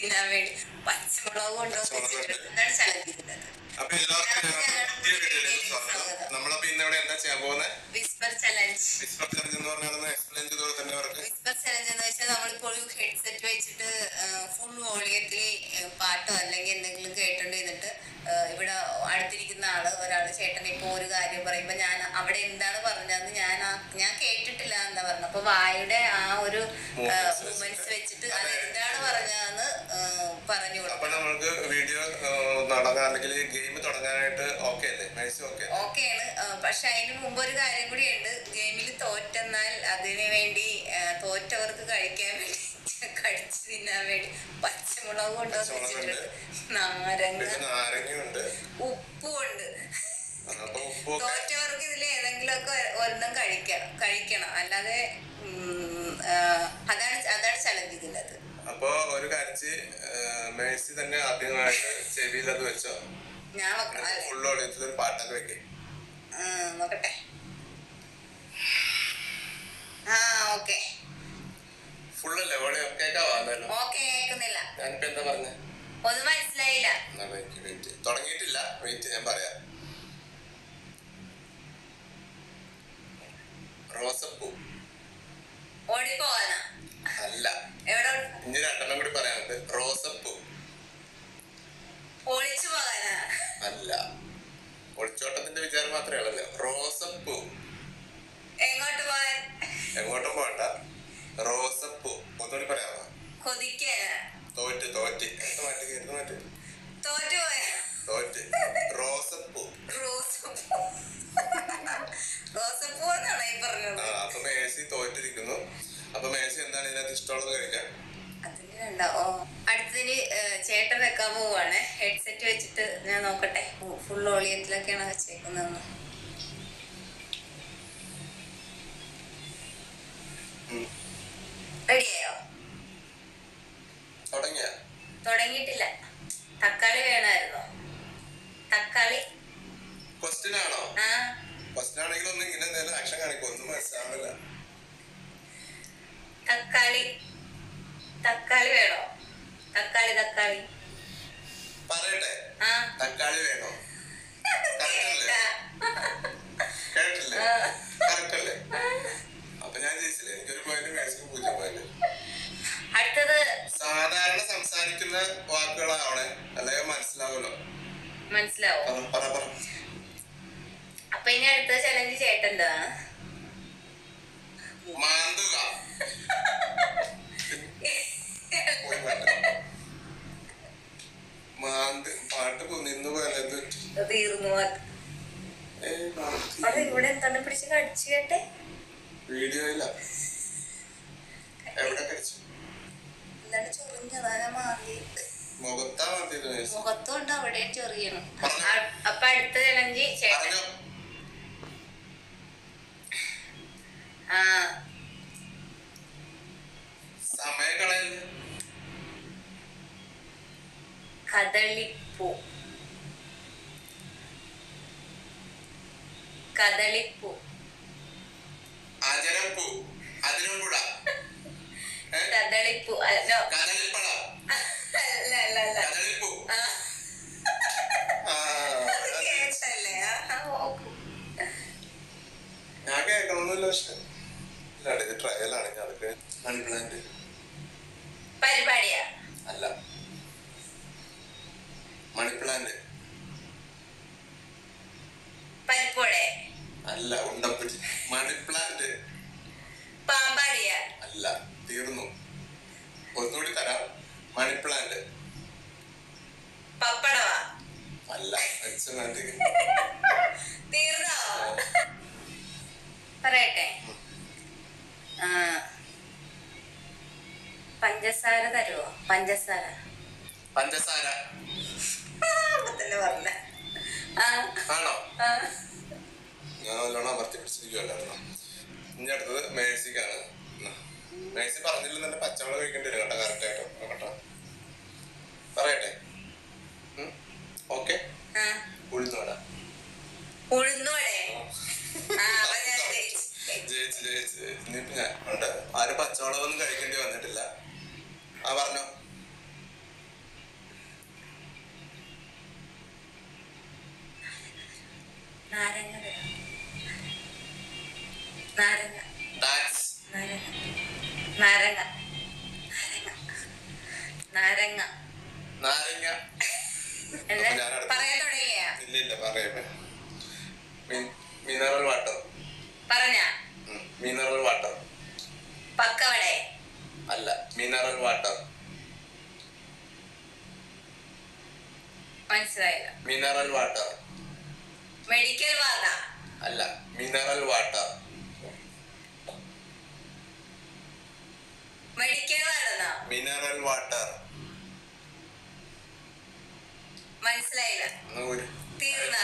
തിന്നാൻ വേണ്ടി പച്ചമുളക് കൊണ്ടുവന്ന് വെച്ചിട്ടുണ്ട് എന്താണ് ചലപ്പിക്കുന്നത് അപ്പൊ എല്ലാവർക്കും ഞങ്ങളുടെ പുതിയ വീഡിയോയിലേക്ക് സ്വാഗതം നമ്മളപ്പോ ഇന്ന് ഇവിടെ എന്താ ചെയ്യാൻ പോകുന്നത് വിസ്പർ ചലഞ്ച് വിസ്പർ ചലഞ്ച് എന്ന് പറഞ്ഞാൽ ഒന്ന് എക്സ്പ്ലെയിൻ ചെയ്തോളൂ തന്നെ അവർക്ക് വിസ്പർ ചലഞ്ച് എന്ന് വെച്ചാൽ നമ്മളിപ്പോൾ ഒരു ഹെഡ്സെറ്റ് വെച്ചിട്ട് ഫുൾ വോളിയത്തിൽ പാട്ടോ അല്ലെങ്കിൽ എന്തെങ്കിലും കേട്ടോണ്ടിരുന്നിട്ട് ഇവിടെ അടുത്തിരിക്കുന്ന ആള് ഒരാള് ചേട്ടൻ ഇപ്പോൾ ഒരു കാര്യം പറയുമ്പോൾ ഞാൻ അവിടെ എന്താണ് പറഞ്ഞതെന്ന് ഞാൻ ആ- ഞാൻ കേട്ടിട്ടില്ല എന്താ പറഞ്ഞത് അപ്പൊ വായുടെ ആ ഒരു Movements മൂമെന്റ്സ് വെച്ചിട്ട് അതെ. അത് എന്താണ് പറഞ്ഞതെന്ന് പറഞ്ഞു അപ്പൊ കൊടുക്കണം നമ്മൾക്ക് വീഡിയോ തുടങ്ങാൻ അല്ലെങ്കിൽ ഗെയിം തുടങ്ങാനായിട്ട് ഓക്കെ അല്ലേ മാക്സിമം ഓക്കെ ഓക്കെയാണ് പക്ഷെ അതിന് മുമ്പ് ഒരു കാര്യം കൂടിയുണ്ട് ഗെയിമിൽ തോറ്റെന്നാൽ അതിന് വേണ്ടി ആ, തോറ്റവർക്ക് കഴിക്കാൻ വേണ്ടി കഴിച്ചു തിന്നാൻ വേണ്ടി പച്ചമുളക് കൊണ്ടുവന്ന് വെച്ചിട്ടുണ്ട് നാരങ്ങ പിന്നെ നാരങ്ങയുണ്ട് ഉപ്പും ഉണ്ട് അപ്പൊ ഉപ്പൊക്കെ തോറ്റവർക്ക് ഇതിൽ ഏതെങ്കിലുമൊക്കെ ഒരെണ്ണം കഴിക്കാം കഴിക്കണം അല്ലാതെ ഉം, ആ, അതാണ് അതാണ് ചലഞ്ച് ഇതിൻ്റെത് അപ്പൊ ഒരു കാര്യം മേഴ്സി തന്നെ ആദ്യമായിട്ട് ചെവിയിൽ അത് വെച്ചോ ഞാൻ വെക്കണം അല്ലേ ഫുൾ ഓടിയത്തിൽ ഒരു പാട്ടൊക്കെ വെക്കേ ആ, നോക്കട്ടെ ആ ഓക്കെ ഫുള്ളല്ലേ ഓടി കേൾക്കാവാ എന്തായാലും ഓക്കെ കേൾക്കുന്നില്ല ഞാനിപ്പോ എന്താ പറഞ്ഞേ ഒന്നും മനസ്സിലായില്ല എന്നാ വെയിറ്റ് വെയിറ്റ് തുടങ്ങിയിട്ടില്ല വെയിറ്റ് ഞാൻ പറയാം റോസപ്പൂ ഓടിപ്പോവാനാ അല്ല എവിടെ ഓടി- ഇനി രണ്ടെണ്ണം കൂടി പറയാനുണ്ട് റോസപ്പൂ ഒളിച്ചു പോകാനാ അല്ല ഒളിച്ചോട്ടത്തിന്റെ വിചാരം മാത്രമേ ഉള്ളല്ലോ റോസപ്പൂ എങ്ങോട്ട് പോകാൻ എങ്ങോട്ടും പോകണ്ട റോസപ്പൂ ഒന്നുകൂടി പറയാമോ കൊതിക്കാനാ തോറ്റ് തോറ്റ് എന്ത് മാറ്റി എന്ത് മാറ്റി തോറ്റു പോയാ തോറ്റ് റോസപ്പൂ റോസപ്പൂ റോസപ്പൂ എന്നാണോ ഈ പറഞ്ഞത് ആ അപ്പൊ മേഴ്സി തോറ്റിരിക്കുന്നു അപ്പൊ മേഴ്സി എന്താണ് ഇതിനകത്ത് ഇഷ്ടമുള്ളത് കഴിക്കാൻ അതിന് രണ്ടാ ഓ അടുത്തതിന് ഏഹ്, ചേട്ടൻ വെക്കാൻ പോവാണ് ഹെഡ്സെറ്റ് വെച്ചിട്ട് ഞാൻ നോക്കട്ടെ ഫുൾ ഓളിയത്തിലൊക്കെയാണ് വെച്ചേക്കുന്നതെന്ന് ഉം. റെഡിയായോ തുടങ്ങിയ തുടങ്ങിയിട്ടില്ല തക്കാളി വേണമായിരുന്നോ തക്കാളി ക്വസ്റ്റ്യൻ ആണോ ആ ക്വസ്റ്റ്യൻ ആണെങ്കിൽ ഒന്നും ഇങ്ങനെ എന്തെങ്കിലും ആക്ഷൻ കാണിക്കും ഒന്നും മനസ്സിലാവില്ല തക്കാളി തക്കാളി വേണോ തക്കാളി തക്കാളി പറയട്ടെ ആ തക്കാളി വേണോ കറക്റ്റല്ലേ കേട്ടില്ലേ ആ. കറക്റ്റല്ലേ അപ്പൊ ഞാൻ ജയിച്ചില്ലേ എനിക്കൊരു പോയിന്റ് മേഴ്സിക്ക് പൂജ്യം പോയിന്റ് അടുത്തത് സാധാരണ സംസാരിക്കുന്ന വാക്കുകളാവണേ അല്ലെങ്കിൽ മനസ്സിലാവുമല്ലോ മനസ്സിലാവും പറ പറ പറ അപ്പൊ ഇനി അടുത്ത ചലഞ്ച് ചേട്ടൻ്റെതാണ് മാന്തുക പോയി മാറ്റാം. മാന്ത് പാട്ട് പോ- നിന്ന് പോയാലത് തീർന്നു അത് ഇവിടെ എന്താണ് പിടിച്ച് കടിച്ചു കേട്ടെ വീഡിയോയില്ല എവിടെ കഴിച്ചു എന്താണ് ചൊറിഞ്ഞതാ മാറിയിട്ട് മുഖത്താ മാന്തിയത് മേഴ്സി മുഖത്തുകൊണ്ട് അവിടെയും ചൊറിയണം പറഞ്ഞോ. അ- അപ്പൊ അടുത്ത ചലഞ്ച് ചേട്ടൻ പറഞ്ഞോ ആ സമയം കളയല്ലേ കദളിപ്പൂ കദളിപ്പൂ അജരപ്പൂ അതിരമ്പുഴ ഏ? കദളിപ്പൂ അല്ലോ കദളിപ്പഴ അല്ല അല്ല അല്ല കദളിപ്പൂ ആ, ആ, അത് കേട്ടല്ലേ ആ, ഓക്കു. ഞാൻ കേൾക്കണമെന്നില്ല പക്ഷെ ഇല്ല ഇത് ട്രയലാണ് ഞാൻ അതൊക്കെ മണി പ്ലാന്റ് പരിപാടിയാ അല്ല മണി പ്ലാന്റ് പരിപ്പോടെ അല്ല ഉണ്ടപ്പറ്റി മണി പ്ലാന്റ് പാമ്പാടിയാ അല്ല തീർന്നു ഒന്നുകൂടി തരാം മണി പ്ലാന്റ് പപ്പടവാ അല്ല എക്സലന്റ് തീർന്നോ പറയട്ടെ ആ പഞ്ചസാര തരുമോ പഞ്ചസാര പഞ്ചസാര തന്നെ പറഞ്ഞ ആ ആണോ ആ ഞാൻ നല്ലോണം അമർത്തി പിടിച്ചിരിക്കുവല്ലായിരുന്നു ഇനി അടുത്തത് മേഴ്സിക്കാണ് എന്നാ. മേഴ്സി പറഞ്ഞില്ല തന്നെ പച്ചവെള്ളം കഴിക്കേണ്ടി വരും കേട്ടോ കറക്റ്റ് ആയിട്ട് നോക്കട്ടോ പറയട്ടെ ഓക്കെ ആ ഉഴുന്നോട ഉഴുന്നോടെ ആ അപ്പൊ ഞാൻ ജയിച്ചു. ജയിച്ച് ജയിച്ച് ജയിച്ച്. ഇനിയിപ്പോ ഞാൻ ഉണ്ട് ആരും പച്ചവെള്ളം ഒന്നും കഴിക്കേണ്ടി വന്നിട്ടില്ല ആ പറഞ്ഞോ നാരങ്ങ നാരങ്ങ നാരങ്ങ അല്ലേ അപ്പൊ ഞാൻ അടുത്ത- പറയാൻ തുടങ്ങിയ ഇല്ല ഇല്ല പറയേ മിനറൽ വാട്ടർ പറഞ്ഞ മിനറൽ വാട്ടർ പക്കവടെ അല്ല മിനറൽ വാട്ടർ മനസ്സിലായില്ല മിനറൽ വാട്ടർ മെഡിക്കൽ വാർഡ അല്ല മിനറൽ വാട്ടർ മെഡിക്കൽ വാർഡെന്നാ മിനറൽ വാട്ടർ മനസ്സിലായില്ല തീർന്ന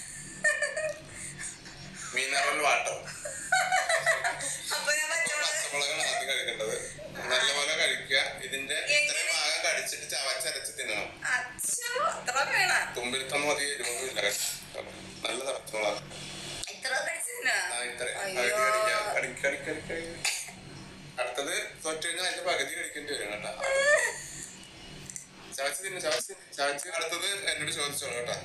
മിനറൽ വാട്ടർ അപ്പൊ ഞാൻ പച്ചമുളക് പച്ചമുളകാണ് ആദ്യം കഴിക്കേണ്ടത് നല്ലപോലെ കഴിക്കുക ഇതിന്റെ ഇത്രയും ഭാഗം കടിച്ചിട്ട് ചവച്ചരച്ച് തിന്നണം അച്ഛോ അത്ര വേണം തുമ്പിലത്തൊന്നും അധികം എരിവൊന്നുമില്ല നല്ല പച്ചമുളക് ഇത്ര കഴിച്ചില്ല ആ ഇത്രയും അയ്യോ. പകുതി കഴിക്കാം കടിക്ക് കടിക്ക് കടിക്ക് കടിക്ക്. അടുത്തത് തോറ്റു കഴിഞ്ഞാൽ അതിന്റെ പകുതി കഴിക്കേണ്ടി വരും കേട്ടോ ചവച്ച് തിന്നു ചവച്ച് തിന്നു ചവച്ച് അടുത്തത് എന്നോട് ചോദിച്ചോളൂ കേട്ടോ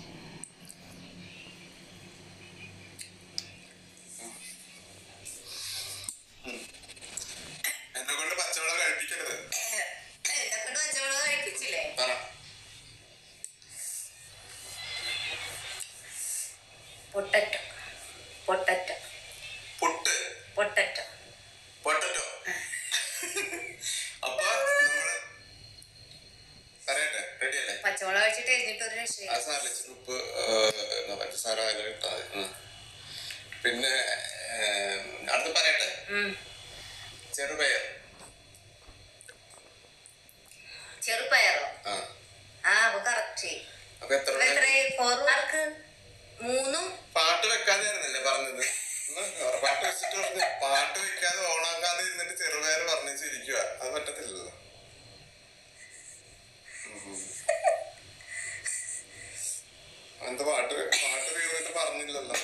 ഉം. എന്നെ കൊണ്ട് പച്ചവെള്ളം കഴിപ്പിക്കരുത് എന്നെ കൊണ്ട് പച്ചമുളക് കഴിപ്പിച്ചില്ലേ പറ potato potato puttu potato potato അപ്പൊ നമ്മള് പറയട്ടെ റെഡി അല്ലേ പച്ചമുളക് കഴിച്ചിട്ട് കഴിഞ്ഞിട്ട് ഒരു രക്ഷയില്ല ആ സാറിൽ ഇച്ചിരി ഉപ്പ് എന്താ പഞ്ചസാര അതിൽ ഇട്ടാൽ മതി ഉം. പിന്നെ ഏം, അടുത്ത് പറയട്ടെ ഉം. ചെറുപയർ ചെറുപയറോ ആ ആ അപ്പൊ കറക്റ്റ് അപ്പൊ എത്ര അപ്പൊ എത്ര ഫോർ മാർക്ക് മൂന്നും പാട്ട് വെക്കാതെ ആയിരുന്നല്ലേ പറഞ്ഞത് ഉം, പാട്ട് വെച്ചിട്ട് പറഞ്ഞു പാട്ട് വെക്കാതെ ഓണാക്കാതെ ഇരുന്നിട്ട് ചെറുപയർ പറഞ്ഞിരിക്കുക അത് പറ്റത്തില്ലല്ലോ ഉം. എന്താ പാട്ട് പാട്ട് തീർന്നിട്ട് പറഞ്ഞില്ലല്ലോ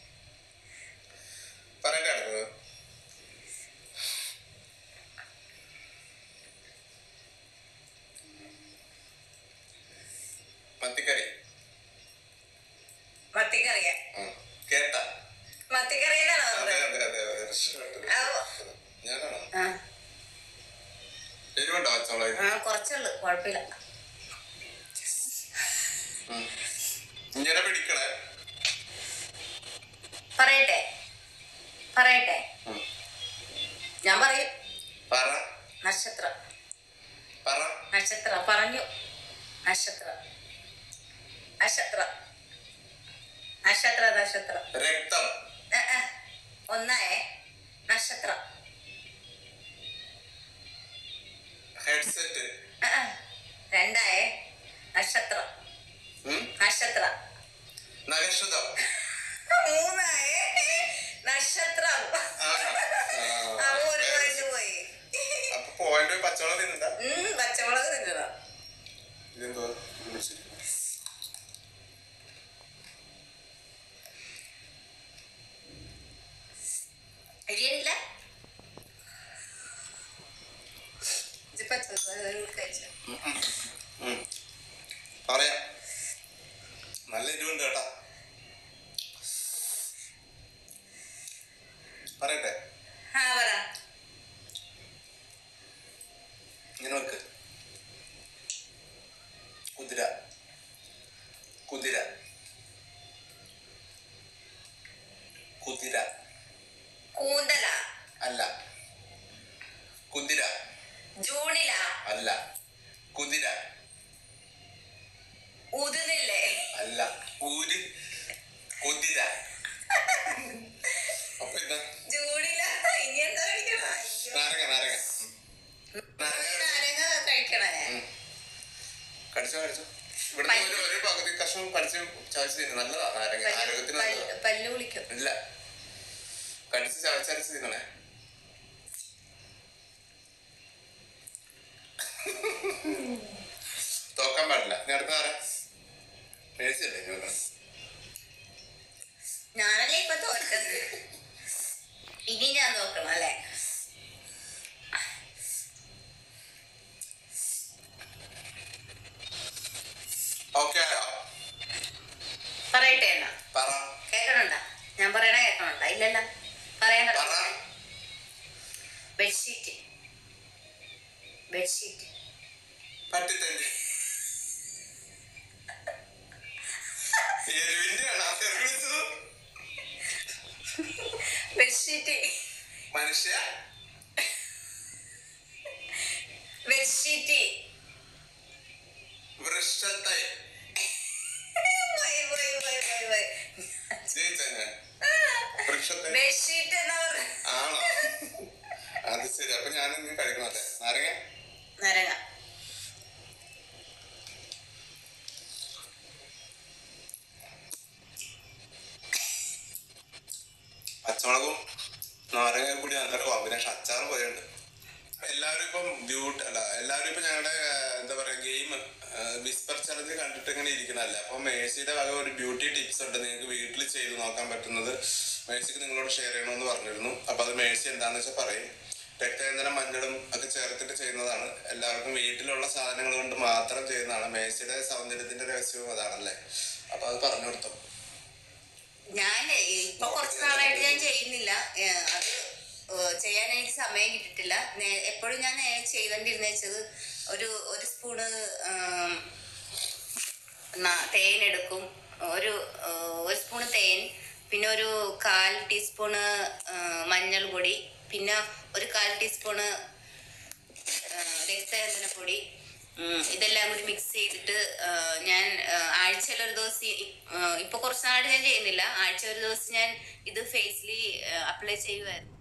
പറയട്ടെ അടുത്തത് മത്തിക്കറി മത്തിക്കറിയ ആ കേട്ടാ മത്തിക്കറി എന്നാണോ അതെ പറഞ്ഞത് അതെ അതെ അതെ രക്ഷപ്പെട്ടു. ആ. ഞാനാണോ ആ എരിവുണ്ടോ പച്ചമുളക് ആ കുറച്ചുള്ളു കുഴപ്പമില്ല ഉം. ഇങ്ങനെ പിടിക്കണേ പറയട്ടെ പറയട്ടെ ഉം. ഞാൻ പറയും പറ നക്ഷത്രം പറ നക്ഷത്രം പറഞ്ഞു നക്ഷത്രം നക്ഷത്രം നക്ഷത്ര നക്ഷത്രം രക്തം ആ, ആ. ഒന്നായേ നക്ഷത്രം ഹെഡ്സെറ്റ് ആ, ആ. രണ്ടായേ നക്ഷത്രം ഉം. നക്ഷത്രം നഗക്ഷതം മൂന്നായേ നക്ഷത്രം ആ. ആ ഒരു പോയിന്റ് പോയി അപ്പൊ പോയിന്റ് പച്ചമുളക് തിന്നണ്ട ഉം, പച്ചമുളക് തിന്നണം ഇതെന്തോ വിളിച്ചിരിക്കുന്നു. എരിയണില്ല ഇത് പച്ചമുളക് കഴിച്ചോ ഉം. പറയാം നല്ല എരിവുണ്ട് കേട്ടാ പറയട്ടെ ആ പറ ഇങ്ങനെ വെക്ക് കുതിര കുതിര കുതിര കൂന്തല അല്ല കുതിര ജൂണില അല്ല കുതിര ഊതുന്നില്ലേ അല്ല ഊര് കുതിര അപ്പൊ എന്താ ജൂണില ഇനി എന്താ കഴിക്കണം അയ്യോ. നാരങ്ങ നാരങ്ങ ഉം. നാരങ്ങ നാരങ്ങ കഴിക്കണേ ഉം. കടിച്ചോ കടിച്ചോ ഇവിടെ ഒരു ഒരു പകുതി കഷ്ണം കടിച്ച് ചവച്ച് തിന്നു നല്ലതാ നാരങ്ങ പല്ല് ആരോഗ്യത്തിന് പല്ല് നല്ലതാ പല്ല് വിളിക്കും ഇല്ല കടിച്ച് ചവച്ചരച്ച് തിന്നണേ തോക്കാൻ പാടില്ല ഇനി അടുത്ത ആരാ മേടിച്ചല്ലേ ഇനി നോക്കണം ഞാനല്ലേ ഇപ്പൊ തോറ്റത് ഇനി ഞാൻ നോക്കണം അല്ലേ ഓക്കെ ആയോ പറയട്ടെ എന്നാ പറ കേൾക്കണുണ്ട ഞാൻ പറയണ കേൾക്കണുണ്ട ഇല്ലല്ല പറയാൻ പറ ബെഡ്ഷീറ്റ് ബെഡ്ഷീറ്റ് പട്ടിത്തന്റെ എരുവിന്റെ ആണ് വിളിച്ചത് ബെഡ്ഷീറ്റ് മനുഷ്യ ബെഡ്ഷീറ്റ് വൃക്ഷത്തെ പോയി, പോയി, പോയി, പോയി, പോയി. ജയിച്ചെന്നെ വൃക്ഷത്തെ ബെഡ്ഷീറ്റ് എന്ന് പറഞ്ഞ ആണോ അത് ശരി അപ്പൊ ഞാൻ ഇന്ന് കഴിക്കണല്ലേ നാരങ്ങ നരങ്ങ പച്ചമുളകും നാരങ്ങയും കൂടി നല്ലൊരു കോമ്പിനേഷൻ അച്ചാർ പോലെയുണ്ട് എല്ലാവരും ഇപ്പം ബ്യൂട്ടി അല്ല എല്ലാവരും ഇപ്പൊ ഞങ്ങളുടെ എന്താ പറയാ ഗെയിം വിസ്പർ ചലഞ്ച് കണ്ടിട്ട് ഇങ്ങനെ ഇരിക്കണല്ല അപ്പൊ മേഴ്സിയുടെ വക ഒരു ബ്യൂട്ടി ടിപ്സ് ഉണ്ട് നിങ്ങൾക്ക് വീട്ടിൽ ചെയ്ത് നോക്കാൻ പറ്റുന്നത് മേഴ്സിക്ക് നിങ്ങളോട് ഷെയർ ചെയ്യണമെന്ന് പറഞ്ഞിരുന്നു അപ്പൊ അത് മേഴ്സി എന്താന്ന് വെച്ചാൽ പറയും രക്തചന്ദനം മഞ്ഞളും ഒക്കെ ചേർത്തിട്ട് ചെയ്യുന്നതാണ് എല്ലാവർക്കും വീട്ടിലുള്ള സാധനങ്ങൾ കൊണ്ട് മാത്രം ചെയ്യുന്നതാണ് മേഴ്സിയുടെ സൗന്ദര്യത്തിന്റെ രഹസ്യവും അതാണല്ലേ അപ്പൊ അത് പറഞ്ഞു കൊടുത്തു ഞാൻ ഇപ്പൊ കുറച്ച് നാളായിട്ട് ഞാൻ ചെയ്യുന്നില്ല ഏ, അത് ഏ, ചെയ്യാൻ എനിക്ക് സമയം കിട്ടിയിട്ടില്ല നേ- എപ്പോഴും ഞാൻ ചെയ്തോണ്ടിരുന്ന വെച്ചത് ഒരു ഒരു സ്പൂണ് ആം, ന- തേൻ എടുക്കും ഒരു ഏ, ഒരു സ്പൂണ് തേൻ പിന്നെ ഒരു കാൽ ടീസ്പൂണ് മഞ്ഞൾ പൊടി പിന്നെ ഒരു കാൽ ടീസ്പൂണ് രക്തചന്ദനപ്പൊടി ഉം, ഇതെല്ലാം കൂടി മിക്സ് ചെയ്തിട്ട് ആ, ഞാൻ ആഴ്ചയിൽ ഒരു ദിവസം ഇ- ആ, ഇപ്പൊ കുറച്ച് നാളായിട്ട് ഞാൻ ചെയ്യുന്നില്ല ആഴ്ച ഒരു ദിവസം ഞാൻ ഇത് ഫേസിൽ അപ്ലൈ ചെയ്യുമായിരുന്നു